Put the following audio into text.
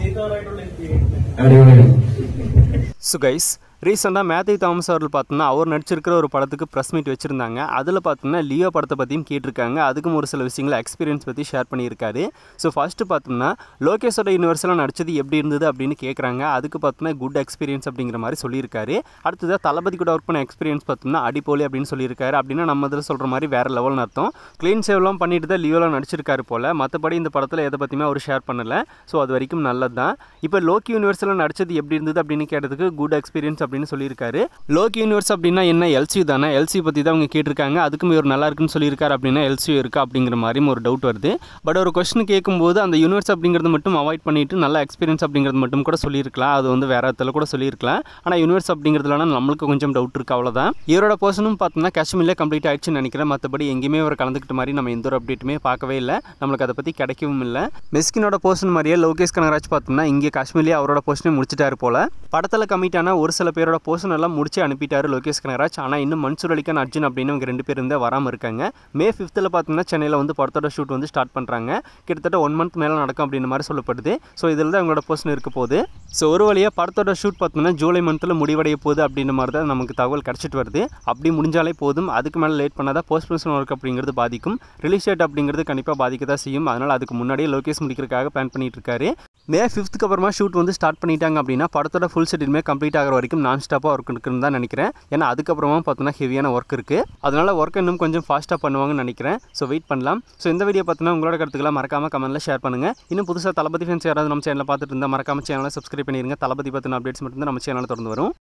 അടിപൊളി so guys ரீசெண்டாக Matthew Thomas அவர்கள் பார்த்தோன்னா அவர் நடிச்சிருக்கிற ஒரு படத்துக்கு ப்ரெஸ் மீட் வச்சுருந்தாங்க அதில் பார்த்தோம்னா லியோ படத்தை பற்றியும் கேட்டிருக்காங்க அதுக்கும் ஒரு சில விஷயங்களை எக்ஸ்பீரியன்ஸ் பற்றி ஷேர் பண்ணியிருக்காரு ஸோ ஃபஸ்ட்டு பார்த்தோம்னா லோகேஷோட யூனிவர்ஸில் நடிச்சது எப்படி இருந்தது அப்படின்னு கேட்குறாங்க அதுக்கு பார்த்தோம்னா குட் எக்ஸ்பீரியன்ஸ் அப்படிங்கிற மாதிரி சொல்லியிருக்காரு அடுத்ததாக தளபதி கூட ஒர்க் பண்ண எக்ஸ்பீரியன்ஸ் பார்த்தோம்னா அடிப்போலி அப்படின்னு சொல்லியிருக்காரு அப்படின்னா நம்ம இதில் சொல்கிற மாதிரி வேறு லெவல்னு அர்த்தம் க்ளீன் சேவ்லாம் பண்ணிட்டு தான் லியோவில் நடிச்சிருக்காரு போல் மற்றபடி இந்த படத்தில் எதை பற்றியுமே அவர் ஷேர் பண்ணலை ஸோ அது வரைக்கும் நல்லது தான் இப்போ லோக்கி யூனிவர்ஸில் நடிச்சது எப்படி இருந்தது அப்படின்னு கேட்டதுக்கு குட் எக்ஸ்பீரியன்ஸ் அப்படின்னு சொல்லியிருக்காரு லோக்கி யூனிவர்ஸ் அப்படின்னா என்ன எல்சி தானே எல்சி பற்றி தான் அவங்க கேட்டிருக்காங்க அதுக்கும் இவர் நல்லா இருக்குன்னு சொல்லியிருக்காரு அப்படின்னா எல்சி இருக்கா அப்படிங்கிற மாதிரியும் ஒரு டவுட் வருது பட் ஒரு கொஸ்டின் கேட்கும்போது அந்த யூனிவர்ஸ் அப்படிங்கிறது மட்டும் அவாய்ட் பண்ணிட்டு நல்ல எக்ஸ்பீரியன்ஸ் அப்படிங்கிறது மட்டும் கூட சொல்லியிருக்கலாம் அது வந்து வேற இடத்துல கூட சொல்லியிருக்கலாம் ஆனால் யூனிவர்ஸ் அப்படிங்கிறதுல நம்மளுக்கு கொஞ்சம் டவுட் இருக்கு அவ்வளோதான் இவரோட பர்சனும் பார்த்தோம்னா காஷ்மீரில் கம்ப்ளீட் ஆயிடுச்சுன்னு நினைக்கிறேன் மற்றபடி எங்கேயுமே அவர் கலந்துக்கிட்ட மாதிரி நம்ம எந்த ஒரு அப்டேட்டுமே பார்க்கவே இல்லை நம்மளுக்கு அதை பற்றி கிடைக்கவும் இல்லை மிஸ்கினோட போர்ஷன் மாதிரியே லோகேஷ் கனகராஜ் பார்த்தோம்னா இங்கே காஷ்மீர்லேயே அவரோட போர்ஷனை முடிச்சிட்டாரு போல படத்தில் கமிட் ஆன ஒரு சில பேரோட போர்ஷன் எல்லாம் முடிச்சு அனுப்பிட்டாரு லோகேஷ் கனகராஜ் ஆனால் இன்னும் மன்சூர் அலிகான் அர்ஜுன் அப்படின்னு இவங்க ரெண்டு பேர் இருந்தே வராமல் இருக்காங்க மே ஃபிஃப்த்தில் பார்த்தோம்னா சென்னையில் வந்து படத்தோட ஷூட் வந்து ஸ்டார்ட் பண்ணுறாங்க கிட்டத்தட்ட ஒன் மந்த் மேலே நடக்கும் அப்படின்ற மாதிரி சொல்லப்படுது ஸோ இதில் தான் அவங்களோட போர்ஷன் இருக்க போகுது ஸோ ஒரு வழியாக படத்தோட ஷூட் பார்த்தோம்னா ஜூலை மந்தில் முடிவடைய போகுது அப்படின்ற மாதிரி தான் நமக்கு தகவல் கிடச்சிட்டு வருது அப்படி முடிஞ்சாலே போதும் அதுக்கு மேலே லேட் பண்ணாதான் போஸ்ட் ப்ரொடக்ஷன் ஒர்க் அப்படிங்கிறது பாதிக்கும் ரிலீஸ் டேட் அப்படிங்கிறது கண்டிப்பாக பாதிக்க தான் செய்யும் அதனால் அதுக்கு முன்னாடியே லோகேஷ் முடிக்கிறதுக்காக பிளான் பண்ணிட்டு இருக்காரு மே ஃபிஃப்த்துக்கு அப்புறமா ஷூட் வந்து ஸ்டார்ட் பண்ணிட்டாங்க அப்படின்னா படத்தோட ஃபுல் ஷெட்யூலுமே கம்ப்ளீட் ஆகிற வரைக்கும் நான் ஸ்டாப்பாக ஒர்க் இருக்குன்னு தான் நினைக்கிறேன் ஏன்னா அதுக்கப்புறமா பார்த்தோன்னா ஹெவியான ஒர்க் இருக்குது அதனால் ஒர்க் இன்னும் கொஞ்சம் ஃபாஸ்ட்டாக பண்ணுவாங்கன்னு நினைக்கிறேன் ஸோ வெயிட் பண்ணலாம் ஸோ இந்த வீடியோ பார்த்தோன்னா உங்களோட கருத்துக்களை மறக்காம கமெண்ட்டில் ஷேர் பண்ணுங்கள் இன்னும் புதுசாக தளபதி ஃபேன்ஸ் யாராவது நம்ம சேனலில் பார்த்துட்டு இருந்தால் மறக்காம சேனலை சப்ஸ்கிரைப் பண்ணிருங்க தளபதி பற்றின அப்டேட்ஸ் மட்டும் தான் நம்ம சேனலில் தொடர்ந்து வரும்